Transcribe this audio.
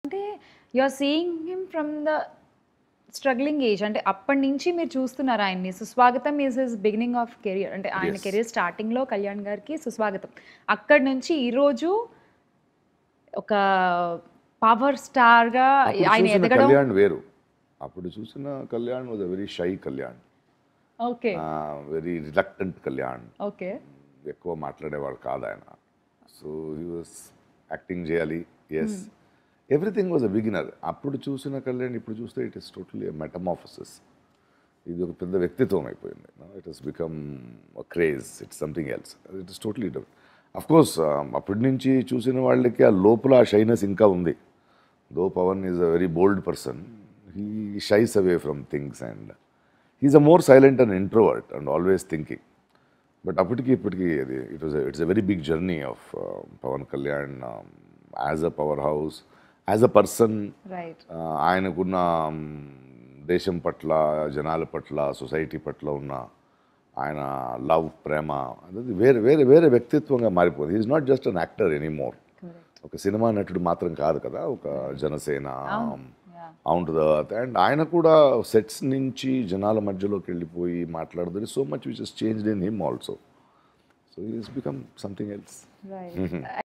అంటే you are seeing him from the struggling age అంటే అప్పటి నుంచి మీరు చూస్తున్నారు ఆయన్ని Suswagatham is his beginning of career అంటే ఆయన Yes. కెరియర్ స్టార్టింగ్లో కళ్యాణ్ గారికి సుస్వాగతం అక్కడి నుంచి ఈరోజు ఒక పవర్ స్టార్గా అప్పుడు ఆయన చూసిన ఎదగడం కళ్యాణ్ వేరు అప్పుడు చూసిన Kalyan was a very shy Kalyan okay very reluctant Kalyan okay ఎక్కువ మాట్లాడేవాడు కాదు ఆయన సో హీ వాస్ యాక్టింగ్ చేయాలి yes everything was a beginner అప్పుడు చూసిన కళ్యాణ్ ఇప్పుడు చూస్తే ఇట్ ఇస్ టోటలీ మెటమాఫసిస్ ఇది ఒక పెద్ద వ్యక్తిత్వం అయిపోయింది it is become craze it's something else it is totally different of course అప్పటి నుంచి చూసిన వాళ్ళకి ఆ లోపల ఆ షైనెస్ ఇంకా ఉంది though Pawan is a very bold person he shies away from things and he is a more silent and introvert and always thinking but అప్పటికి ఇప్పటికి అది it was it's a very big journey of Pawan Kalyan as a power house as a person right ఆయనకున్న um, దేశం పట్ల జనాల పట్ల society పట్ల ఉన్న ఆయన లవ్ ప్రేమ అనేది వేరే వేరే వేరే వ్యక్తిత్వంగా మారిపోయింది is not just an actor anymore ఒక సినిమా నటుడు మాత్రం కాదు కదా ఒక జనసేన అవును అండ్ ఆయన కూడా సెట్స్ నుంచి జనాల మధ్యలోకి వెళ్ళిపోయి మాట్లాడుతుంది so much which is changed in him also so is become something else right